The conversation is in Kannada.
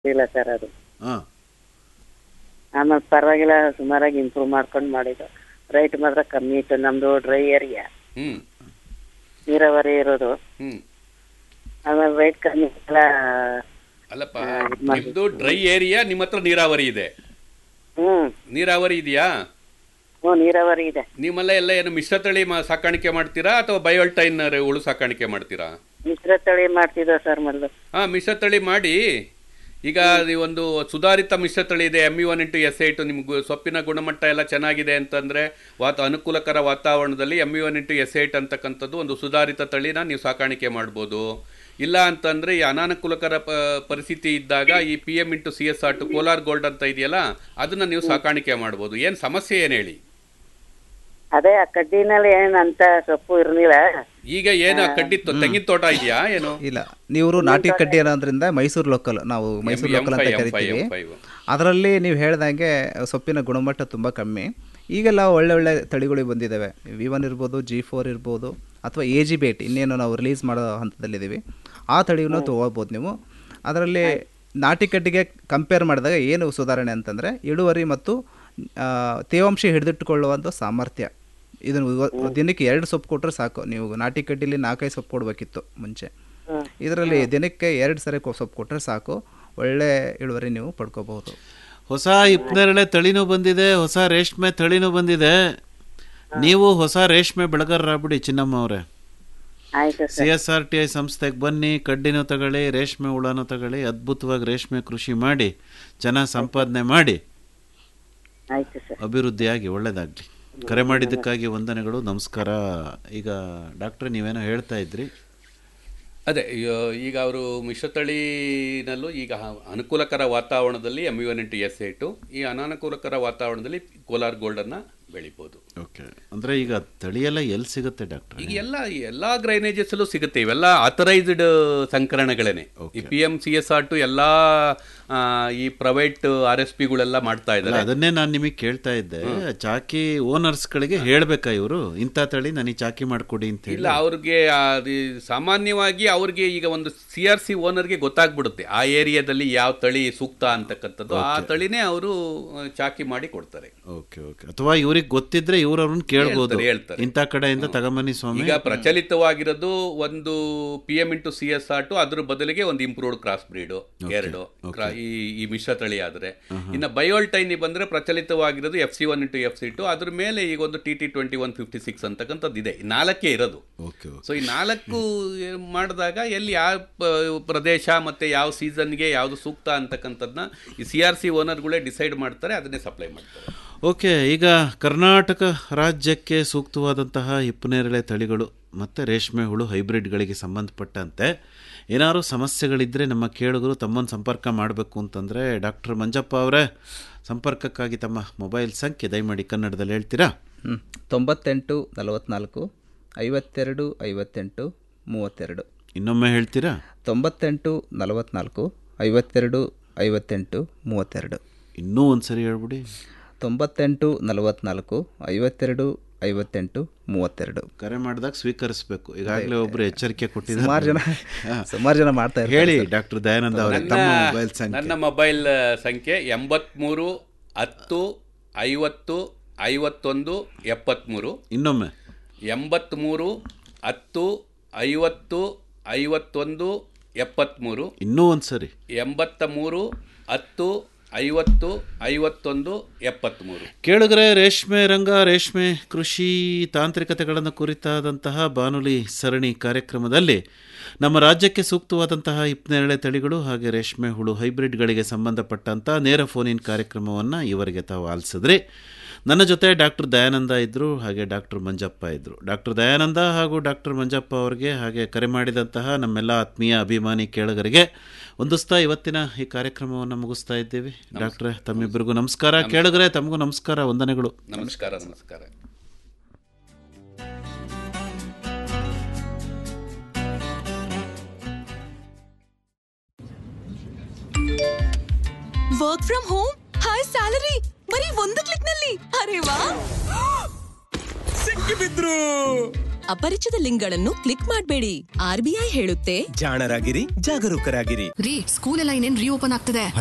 ಇಲ್ಲ ಸರ್ ಅದು ಹಾಂ ಆಮೇಲೆ ಪರವಾಗಿಲ್ಲ ಸುಮಾರಾಗಿ ಇಂಪ್ರೂವ್ ಮಾಡ್ಕೊಂಡು ಮಾಡಿದ್ದು ರೈಟ್ ಮಾತ್ರ ಕಮ್ಮಿ ಇತ್ತು ನಮ್ದು ಡ್ರೈ ಏರಿಯಾ ಹ್ಮ್ ನೀರಾವರಿ ಇರೋದು ಹ್ಮ್ ಆಮೇಲೆ ರೈಟ್ ಕಮ್ಮಿ ಎಲ್ಲ ಅಲ್ಲಪ್ಪ ನಿಮ್ದು ಡ್ರೈ ಏರಿಯಾ ನಿಮ್ಮ ಹತ್ರ ನೀರಾವರಿ ಇದೆ ಹ್ಮ್ ನೀರಾವರಿ ಇದೆಯಾ ಹ್ಞೂ ನೀರಾವರಿ ಇದೆ ನಿಮ್ಮಲ್ಲ ಎಲ್ಲ ಏನು ಮಿಶ್ರತಳಿ ಮಾ- ಸಾಕಾಣಿಕೆ ಮಾಡ್ತೀರಾ ಅಥವಾ ಬಯೋಲ್ಟೈನ್ ಹುಳು ಸಾಕಾಣಿಕೆ ಮಾಡ್ತೀರಾ ಮಿಶ್ರ ತಳಿ ಮಾಡ್ತಿದ್ದೋ ಸರ್ ಮೊದಲು ಹಾ ಮಿಶ್ರತಳಿ ಮಾಡಿ ಈಗ ಅದು ಒಂದು ಸುಧಾರಿತ ಮಿಶ್ರತಳಿ ಇದೆ M U one into S eight ನಿಮ್ಗೆ ಸೊಪ್ಪಿನ ಗುಣಮಟ್ಟ ಎಲ್ಲ ಚೆನ್ನಾಗಿದೆ ಅಂತಂದ್ರೆ ವಾತ ಅನುಕೂಲಕರ ವಾತಾವರಣದಲ್ಲಿ M U one into S eight ಅಂತಕ್ಕಂಥದ್ದು ಒಂದು ಸುಧಾರಿತ ತಳಿನ ನೀವು ಸಾಕಾಣಿಕೆ ಮಾಡ್ಬೋದು ಇಲ್ಲ ಅಂತಂದ್ರೆ ಈ ಅನಾನುಕೂಲಕರ ಪ ಪರಿಸ್ಥಿತಿ ಇದ್ದಾಗ ಈ P M into C S R two Kolar gold ಅಂತ ಇದೆಯಲ್ಲ ಅದನ್ನ ನೀವು ಸಾಕಾಣಿಕೆ ಮಾಡ್ಬೋದು ಏನು ಸಮಸ್ಯೆ ಏನು ಹೇಳಿ ಅದೇ ಆ ಕಡ್ಡಿನಲ್ಲಿ ಏನ್ ಅಂತ ಸೊಪ್ಪು ಇರ್ಲಿಲ್ಲ ಈಗ ಏನು ಕಡ್ಡಿ ತೊ- ತೆಂಗಿನ ತೋಟ ಇದೆಯಾ ಏನು ಇಲ್ಲ ನೀವು ನಾಟಿ ಕಡ್ಡಿ ಅನ್ನೋದ್ರಿಂದ ಮೈಸೂರು ಲೋಕಲ್ ನಾವು ಮೈಸೂರು ಎಂ ಲೋಕಲ್ ಅಂತ ಫೈ, ಎಂ ಫೈ, ಕರಿತೀವಿ ಎಂ ಫೈ. ಅದರಲ್ಲಿ ನೀವು ಹೇಳ್ದಂಗೆ ಸೊಪ್ಪಿನ ಗುಣಮಟ್ಟ ತುಂಬ ಕಮ್ಮಿ ಈಗೆಲ್ಲ ಒಳ್ಳೆ ಒಳ್ಳೆ ತಳಿಗಳು ಬಂದಿದ್ದಾವೆ ವಿ ಒನ್ ಇರ್ಬೋದು ಜಿ ಫೋರ್ ಇರ್ಬೋದು ಅಥವಾ ಎ ಜಿ ಬೇಟ್ ಇನ್ನೇನು ನಾವು ರಿಲೀಸ್ ಮಾಡೋ ಹಂತದಲ್ಲಿದ್ದೀವಿ ಆ ತಳಿಯನ್ನು ತೊಗೋಬೋದು ನೀವು ಅದರಲ್ಲಿ ನಾಟಿ ಕಡ್ಡಿಗೆ ಕಂಪೇರ್ ಮಾಡಿದಾಗ ಏನು ಸುಧಾರಣೆ ಅಂತಂದರೆ ಇಳುವರಿ ಮತ್ತು ಆ, ತೇವಾಂಶ ಹಿಡಿದಿಟ್ಟುಕೊಳ್ಳುವಂಥ ಸಾಮರ್ಥ್ಯ ಇದನ್ನು ಇವ- ದಿನಕ್ಕೆ ಎರಡು ಸೊಪ್ಪು ಕೊಟ್ಟರೆ ಸಾಕು ನೀವು ನಾಟಿ ಕಡ್ಡಿಲಿ ನಾಲ್ಕೈದು ಸೊಪ್ಪು ಕೊಡಬೇಕಿತ್ತು ಮುಂಚೆ ಇದರಲ್ಲಿ ದಿನಕ್ಕೆ ಎರಡು ಸರಿ ಕೊ- ಸೊಪ್ಪು ಕೊಟ್ಟರೆ ಸಾಕು ಒಳ್ಳೆ ಇಳುವರಿ ನೀವು ಪಡ್ಕೋಬಹುದು ಹೊಸ ಇಪ್ಪನೇರಳೆ ತಳಿನೂ ಬಂದಿದೆ ಹೊಸ ರೇಷ್ಮೆ ತಳಿನೂ ಬಂದಿದೆ ನೀವು ಹೊಸ ರೇಷ್ಮೆ ಬೆಳೆಗಾರರಾಗ್ಬಿಡಿ ಚಿನ್ನಮ್ಮ ಅವರೇ ಆಯ್ತು C S R T I ಸಂಸ್ಥೆಗೆ ಬನ್ನಿ ಕಡ್ಡಿನೂ ತಗೊಳ್ಳಿ ರೇಷ್ಮೆ ಹುಳನೂ ತಗೊಳ್ಳಿ ಅದ್ಭುತವಾಗಿ ರೇಷ್ಮೆ ಕೃಷಿ ಮಾಡಿ ಚೆನ್ನಾಗಿ ಸಂಪಾದನೆ ಮಾಡಿ ಆಯ್ತು ಸರ್ ಅಭಿವೃದ್ಧಿಯಾಗಿ ಒಳ್ಳೇದಾಗಲಿ ಕರೆ ಮಾಡಿದ್ದಕ್ಕಾಗಿ ವಂದನೆಗಳು ನಮಸ್ಕಾರ ಈಗ ಡಾಕ್ಟ್ರೆ ನೀವೇನೋ ಹೇಳ್ತಾ ಇದ್ರಿ ಅದೇ ಈ- ಈಗ ಅವರು ಮಿಶ್ರತಳಿನಲ್ಲೂ ಈಗ ಹ- ಅನುಕೂಲಕರ ವಾತಾವರಣದಲ್ಲಿ M U N into S eight ಈ ಅನಾನುಕೂಲಕರ ವಾತಾವರಣದಲ್ಲಿ ಕೋಲಾರ್ ಗೋಲ್ಡನ್ನ ಬೆಳಿಬೋದು ಓಕೆ ಅಂದರೆ ಈಗ ತಳಿಯೆಲ್ಲ ಎಲ್ಲಿ ಸಿಗುತ್ತೆ ಡಾಕ್ಟ್ರೆ ಈಗ ಎಲ್ಲ ಎಲ್ಲ ಗ್ರೈನೇಜಸ್ ಅಲ್ಲೂ ಸಿಗುತ್ತೆ ಇವೆಲ್ಲ ಆಥರೈಸ್ಡ್ ಸಂಕರಣಗಳೇನೆ ಈ P M C S R two ಎಲ್ಲ ಆ, ಈ ಪ್ರೈವೇಟ್ ಆರ್ ಎಸ್ ಪಿಗಳೆಲ್ಲ ಮಾಡ್ತಾ ಅಲ್ಲ ಇದ್ದಾರೆ ಅದನ್ನೇ ನಾನು ನಿಮಗೆ ಕೇಳ್ತಾ ಇದ್ದೆ ಚಾಕಿ ಓನರ್ಸ್ಗಳಿಗೆ ಹೇಳ್ಬೇಕಾ ಇವರು ಇಂಥ ತಳಿ ನನಗೆ ಚಾಕಿ ಮಾಡಿಕೊಡಿ ಅಂತ ಹೇಳಿ ಇಲ್ಲ ಅವ್ರಿಗೆ ಅದು ಸಾಮಾನ್ಯವಾಗಿ ಅವ್ರಿಗೆ ಈಗ ಒಂದು ಸಿ ಆರ್ ಸಿ ಓನರ್ಗೆ ಗೊತ್ತಾಗ್ಬಿಡುತ್ತೆ ಆ ಏರಿಯಾದಲ್ಲಿ ಯಾವ ತಳಿ ಸೂಕ್ತ ಅಂತಕ್ಕಂಥದ್ದು ಆ ತಳಿನೇ ಅವರು ಚಾಕಿ ಮಾಡಿ ಕೊಡ್ತಾರೆ ಓಕೆ ಓಕೆ ಅಥವಾ ಇವ್ರಿಗೆ ಗೊತ್ತಿದ್ರೆ ಇವ್ರು ಅವ್ರನ್ನ ಕೇಳ್ಬೋದು ಹೇಳ್ತಾರೆ, ಹೇಳ್ತಾರೆ. ಇಂಥ ಕಡೆಯಿಂದ ತಗೊಂಬನ್ನಿ ಸ್ವಾಮಿ ಈಗ ಪ್ರಚಲಿತವಾಗಿರೋದು ಒಂದು P M into C S eight ಅದ್ರ ಬದಲಿಗೆ ಒಂದು ಇಂಪ್ರೂವ್ಡ್ ಕ್ರಾಸ್ ಬ್ರೀಡು ಎರಡು ಕ್ರಾ- ಈ ಈ ಮಿಶ್ರ ತಳಿ ಆದ್ರೆ ಇನ್ನು ಬಯೋಲ್ಟೈನಿ ಬಂದ್ರೆ ಪ್ರಚಲಿತವಾಗಿರೋದು F C one into F C two ಅದ್ರ ಮೇಲೆ ಈಗ ಒಂದು T T twenty one fifty six ಅಂತಕ್ಕಂಥದ್ದು ಇದೆ ಈ ನಾಲ್ಕೇ ಇರೋದು ಓಕೆ ಓಕೆ ಸೊ ಈ ನಾಲ್ಕು ಮಾಡಿದಾಗ ಎಲ್ಲಿ ಯಾವ ಪ- ಪ್ರದೇಶ ಮತ್ತೆ ಯಾವ ಸೀಸನ್ಗೆ ಯಾವುದು ಸೂಕ್ತ ಅಂತಕ್ಕಂಥದ್ದನ್ನ ಈ ಸಿ ಆರ್ ಸಿ ಓನರ್ಗಳೇ ಡಿಸೈಡ್ ಮಾಡ್ತಾರೆ ಅದನ್ನೇ ಸಪ್ಲೈ ಮಾಡ್ತಾರೆ ಓಕೆ ಈಗ ಕರ್ನಾಟಕ ರಾಜ್ಯಕ್ಕೆ ಸೂಕ್ತವಾದಂತಹ ಹಿಪ್ಪನೇರಳೆ ತಳಿಗಳು ಮತ್ತು ರೇಷ್ಮೆ ಹುಳು ಹೈಬ್ರಿಡ್ಗಳಿಗೆ ಸಂಬಂಧಪಟ್ಟಂತೆ ಏನಾದ್ರು ಸಮಸ್ಯೆಗಳಿದ್ದರೆ ನಮ್ಮ ಕೇಳುಗರು ತಮ್ಮನ್ನು ಸಂಪರ್ಕ ಮಾಡಬೇಕು ಅಂತಂದರೆ ಡಾಕ್ಟರ್ ಮಂಜಪ್ಪ ಅವರೇ ಸಂಪರ್ಕಕ್ಕಾಗಿ ತಮ್ಮ ಮೊಬೈಲ್ ಸಂಖ್ಯೆ ದಯಮಾಡಿ ಕನ್ನಡದಲ್ಲಿ ಹೇಳ್ತೀರಾ ಹ್ಞೂ ತೊಂಬತ್ತೆಂಟು ನಲವತ್ನಾಲ್ಕು ಐವತ್ತೆರಡು ಐವತ್ತೆಂಟು ಮೂವತ್ತೆರಡು ಇನ್ನೊಮ್ಮೆ ಹೇಳ್ತೀರಾ ತೊಂಬತ್ತೆಂಟು ನಲವತ್ನಾಲ್ಕು ಐವತ್ತೆರಡು ಐವತ್ತೆಂಟು ಮೂವತ್ತೆರಡು ಇನ್ನೂ ಒಂದು ಸರಿ ಹೇಳ್ಬಿಡಿ ತೊಂಬತ್ತೆಂಟು ನಲವತ್ನಾಲ್ಕು ಐವತ್ತೆರಡು ಐವತ್ತೆಂಟು ಮೂವತ್ತೆರಡು ಕರೆ ಮಾಡಿದಾಗ ಸ್ವೀಕರಿಸಬೇಕು ಈಗಾಗಲೇ ಒಬ್ಬರು ಎಚ್ಚರಿಕೆ ಕೊಟ್ಟಿದ್ದಾರೆ ಸುಮಾರು ಜನ ಸುಮಾರು ಜನ ಮಾಡ್ತಾ ಇರ್ತಾರೆ ಹೇಳಿ ಡಾಕ್ಟರ್ ದಯಾನಂದ ಅವರೇ ತಮ್ಮ ಮೊಬೈಲ್ ಸಂಖ್ಯೆ ನನ್ನ ಮೊಬೈಲ್ ಸಂಖ್ಯೆ ಎಂಬತ್ಮೂರು ಹತ್ತು ಐವತ್ತು ಐವತ್ತೊಂದು ಎಪ್ಪತ್ತ್ಮೂರು ಇನ್ನೊಮ್ಮೆ ಎಂಬತ್ತ್ಮೂರು ಹತ್ತು ಐವತ್ತು ಐವತ್ತೊಂದು ಎಪ್ಪತ್ತ್ಮೂರು ಇನ್ನೂ ಒಂದು ಸರಿ ಎಂಬತ್ತ ಮೂರು ಹತ್ತು ಐವತ್ತು ಐವತ್ತೊಂದು ಎಪ್ಪತ್ತ್ಮೂರು ಕೇಳುಗರೆ ರೇಷ್ಮೆ ರಂಗ ರೇಷ್ಮೆ ಕೃಷಿ ತಾಂತ್ರಿಕತೆಗಳನ್ನು ಕುರಿತಾದಂತಹ ಬಾನುಲಿ ಸರಣಿ ಕಾರ್ಯಕ್ರಮದಲ್ಲಿ ನಮ್ಮ ರಾಜ್ಯಕ್ಕೆ ಸೂಕ್ತವಾದಂತಹ ಇಪ್ಪನೇರಳೆ ತಳಿಗಳು ಹಾಗೆ ರೇಷ್ಮೆ ಹುಳು ಹೈಬ್ರಿಡ್ಗಳಿಗೆ ಸಂಬಂಧಪಟ್ಟಂಥ ನೇರ ಫೋನ್ ಇನ್ ಕಾರ್ಯಕ್ರಮವನ್ನು ಇವರಿಗೆ ತಾವು ಆಲಿಸಿದ್ರಿ ನನ್ನ ಜೊತೆ ಡಾಕ್ಟರ್ ದಯಾನಂದ ಇದ್ದರು ಹಾಗೆ ಡಾಕ್ಟರ್ ಮಂಜಪ್ಪ ಇದ್ದರು ಡಾಕ್ಟರ್ ದಯಾನಂದ ಹಾಗೂ ಡಾಕ್ಟರ್ ಮಂಜಪ್ಪ ಅವರಿಗೆ ಹಾಗೆ ಕರೆ ಮಾಡಿದಂತಹ ನಮ್ಮೆಲ್ಲ ಆತ್ಮೀಯ ಅಭಿಮಾನಿ ಕೇಳುಗರಿಗೆ ಒಂದಿಸ್ತಾ ಇವತ್ತಿನ ಈ ಕಾರ್ಯಕ್ರಮವನ್ನು ಮುಗಿಸ್ತಾ ಇದ್ದೀವಿ ಡಾಕ್ಟ್ರೆ ತಮ್ಮಿಬ್ಬರಿಗೂ ನಮಸ್ಕಾರ ಕೇಳುಗರೆ ತಮಗೂ ನಮಸ್ಕಾರ ವಂದನೆಗಳು ನಮಸ್ಕಾರ ನಮಸ್ಕಾರ work from home high salary ಬರೀ ಒಂದು ಕ್ಲಿಕ್ ನಲ್ಲಿ ಅರೆ ವಾ ಸಿಕ್ಕಿಬಿದ್ರು ಅಪರಿಚಿತ ಲಿಂಕ್ಗಳನ್ನು ಕ್ಲಿಕ್ ಮಾಡಬೇಡಿ ಆರ್ಬಿಐ ಹೇಳುತ್ತೆ ಜಾಣರಾಗಿರಿ ಜಾಗರೂಕರಾಗಿರಿ ರೀ ಸ್ಕೂಲ್ ಎಲ್ಲ ಇನ್ನೇನ್ ರೀಓಪನ್ ಆಗ್ತದೆ